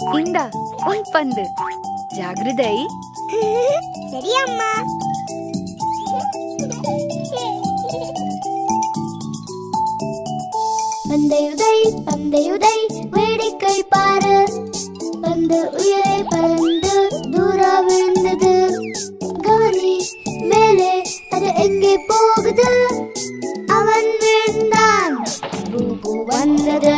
இந்தா உன் பந்து ஜாகிரதை சரி அம்மா பந்தையுதை பந்தையுதை வேடிக்கை பாரு பந்து உயரை பறந்து தூரா விழுந்தது கவனி மேலே அது எங்கே போகுது அவன் விழுந்தான் பூபு வந்தது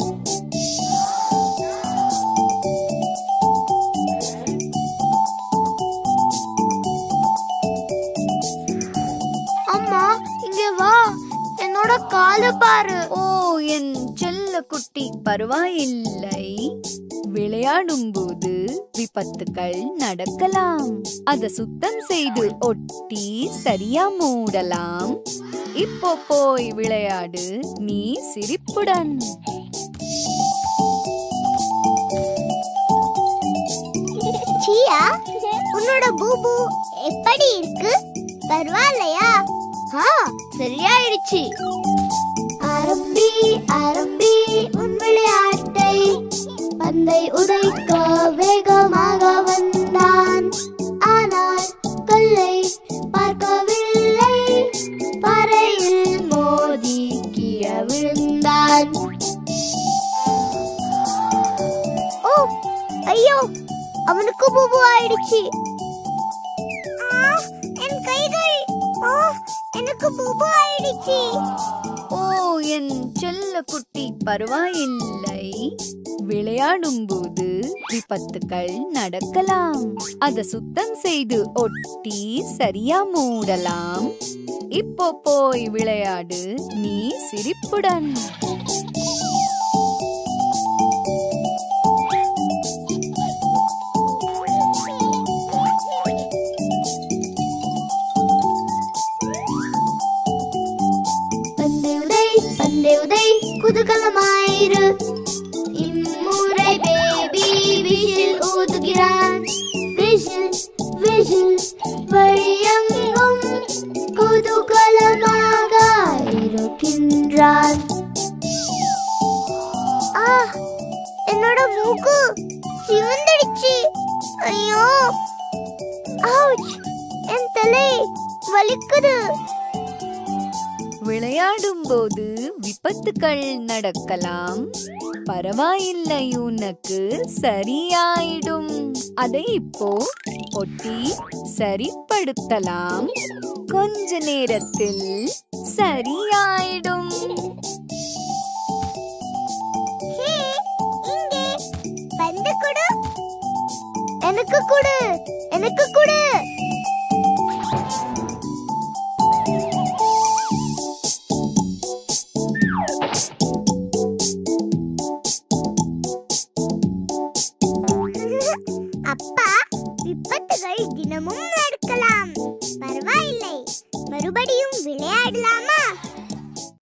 அம்மா இங்க வா என்னோட கால பாரு ஓ என் செல்ல குட்டி பரவாயில்லை விளையாடும் போது விபத்துக்கள் நடக்கலாம் அத சுத்தம் செய்து ஒட்டி சரியா மூடலாம் இப்போ போய் விளையாடு நீ சிரிப்புடன் சியா உன்னோட பூபு எப்படி இருக்கு பரவாயில்லையா ஆ சரியாயிடுச்சு ஆரம்பி ஆரம்பி உன் விளையாட்டை பந்தை உதைக்க வேகமாக வந்தான் ஆனால் கல்லை பார்க்கவில்லை பாறையில் மோதி கீழே விழுந்தான் ஓ ஐயோ அவனுக்கு பூபு ஆயிடுச்சு ஆ, என் கைகள் ஓ எனக்கு பூபு ஆயிடுச்சு ஓ என் செல்ல குட்டி பரவாயில்லை விளையாடும் போது விபத்துக்கள் நடக்கலாம் அத சுத்தம் செய்து ஒட்டி சரியா மூடலாம் இப்போ போய் விளையாடு நீ சிரிப்புடன் பந்தை உதை பந்தை உதை குதூகலமாயிரு இம்முறை பேபி விஷில் ஊதுகிறான் விஷில் விஷில் வழியெங்கும் குதூகலமாக இருக்கின்றான் ஆ என்னோட மூக்கு சிவந்துடுச்சு ஐயோ ஆவுச் என் தலை வலிக்குது விளையாடும் போது விபத்துக்கள் நடக்கலாம் பரவாயில்லை உனக்கு சரியாயிடும் அதை இப்போ ஒட்டி சரிப்படுத்தலாம் கொஞ்ச நேரத்தில் சரியாயிடும் ஹே, இங்கே பந்து கொடு எனக்கு கொடு எனக்கு கொடு அப்பா விபத்துகள் தினமும்